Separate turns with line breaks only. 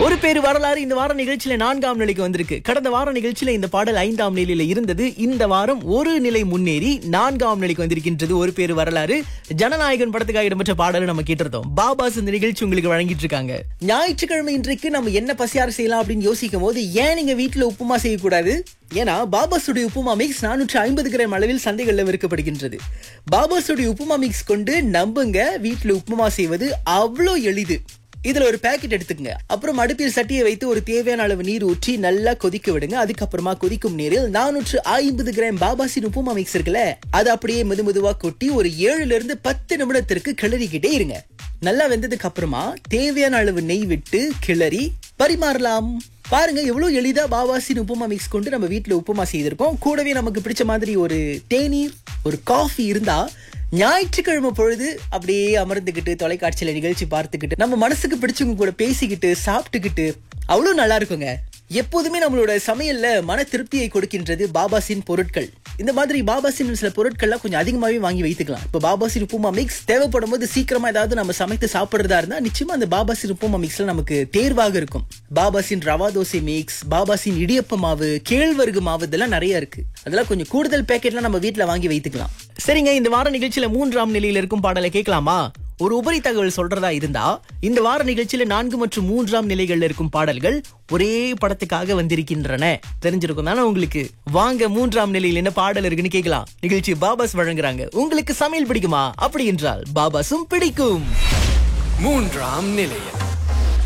ஒரு பேரு வரலாறு இந்த வார நிகழ்ச்சியில நான்காம் நிலைக்கு வந்திருக்கு கடந்த வார நிகழ்ச்சியில இந்த பாடல் ஐந்தாம் நிலையில இருந்தது இந்த வாரம் ஒரு நிலை முன்னேறி நான்காம் நிலைக்கு வந்திருக்கின்றது ஒரு பேரு வரலாறு ஜனநாயகன் படத்துக்காக இடம்பெற்ற பாடலை நம்ம கேட்டிருந்தோம் பாபாஸ் இந்த நிகழ்ச்சி உங்களுக்கு வழங்கிட்டு இருக்காங்க ஞாயிற்றுக்கிழமை இன்றைக்கு நம்ம என்ன பசியாறு செய்யலாம் அப்படின்னு யோசிக்கும் போது ஏன் நீங்க வீட்டுல உப்புமா செய்யக்கூடாது ஏன்னா பாபாஸுடைய உப்புமா மிக்ஸ் நானூற்று ஐம்பது கிராம் அளவில் சந்தைகளில் விற்கப்படுகின்றது பாபாஸுடைய உப்புமா மிக்ஸ் கொண்டு நம்புங்க வீட்டுல உப்புமா செய்வது அவ்வளோ எளிது இதுல ஒரு பேக்கெட் எடுத்துக்கங்க அப்புறம் அடுப்பில் சட்டியை வைத்து ஒரு தேவையான அளவு நீர் ஊற்றி நல்லா கொதிக்க விடுங்க அதுக்கப்புறமா கொதிக்கும் நீரில் நானூற்று ஐம்பது கிராம் பாபாசின் உப்புமா மிக்ஸ் இருக்குல்ல அது அப்படியே மெது மெதுவா கொட்டி ஒரு ஏழுல இருந்து பத்து நிமிடத்திற்கு கிளறிக்கிட்டே இருங்க நல்லா வெந்ததுக்கு அப்புறமா தேவையான அளவு நெய் விட்டு கிளறி பரிமாறலாம் பாருங்க எவ்வளவு எளிதா பாபாசின் உப்புமா மிக்ஸ் கொண்டு நம்ம வீட்ல உப்புமா செய்திருக்கோம் கூடவே நமக்கு பிடிச்ச மாதிரி ஒரு தேநீர் ஒரு காஃபி இருந்தா ஞாயிற்றுக்கிழமை பொழுது அப்படியே அமர்ந்துகிட்டு தொலைக்காட்சியில நிகழ்ச்சி பார்த்துக்கிட்டு நம்ம மனசுக்கு பிடிச்சவங்க கூட பேசிக்கிட்டு சாப்பிட்டுக்கிட்டு அவ்வளவு நல்லா இருக்குங்க எப்போதுமே நம்மளோட சமையல்ல மன திருப்தியை கொடுக்கின்றது பாபாசின் பொருட்கள் இந்த மாதிரி பாபாசின் சில பொருட்கள்லாம் கொஞ்சம் அதிகமாகவே வாங்கி வைத்துக்கலாம் இப்போ பாபாசின் உப்புமா மிக்ஸ் தேவைப்படும் போது சீக்கிரமா ஏதாவது நம்ம சமைத்து சாப்பிடுறதா இருந்தா நிச்சயமா அந்த பாபாசின் உப்புமா மிக்ஸ்ல நமக்கு தேர்வாக இருக்கும் பாபாசின் ரவா தோசை மிக்ஸ் பாபாசின் இடியப்ப மாவு கேழ்வரகு மாவு இதெல்லாம் நிறைய இருக்கு அதெல்லாம் கொஞ்சம் கூடுதல் பேக்கெட்லாம் நம்ம வீட்ல வாங்கி வைத்துக்கலாம் சரிங்க இந்த வார நிகழ்ச்சியில மூன்றாம் நிலையில இருக்கும் பாடலை கேட்கலாமா ஒரு உபரி தகவல் சொல்றதா இருந்தா இந்த வார நிகழ்ச்சியில நான்கு மற்றும் மூன்றாம் நிலைகள்ல இருக்கும் பாடல்கள் ஒரே படத்துக்காக வந்திருக்கின்றன தெரிஞ்சிருக்கும் தானே உங்களுக்கு வாங்க மூன்றாம் நிலையில் என்ன பாடல் இருக்குன்னு கேட்கலாம் நிகழ்ச்சி பாபாஸ் வழங்குறாங்க உங்களுக்கு சமையல் பிடிக்குமா அப்படி என்றால் பாபாஸும் பிடிக்கும்
மூன்றாம் நிலையம்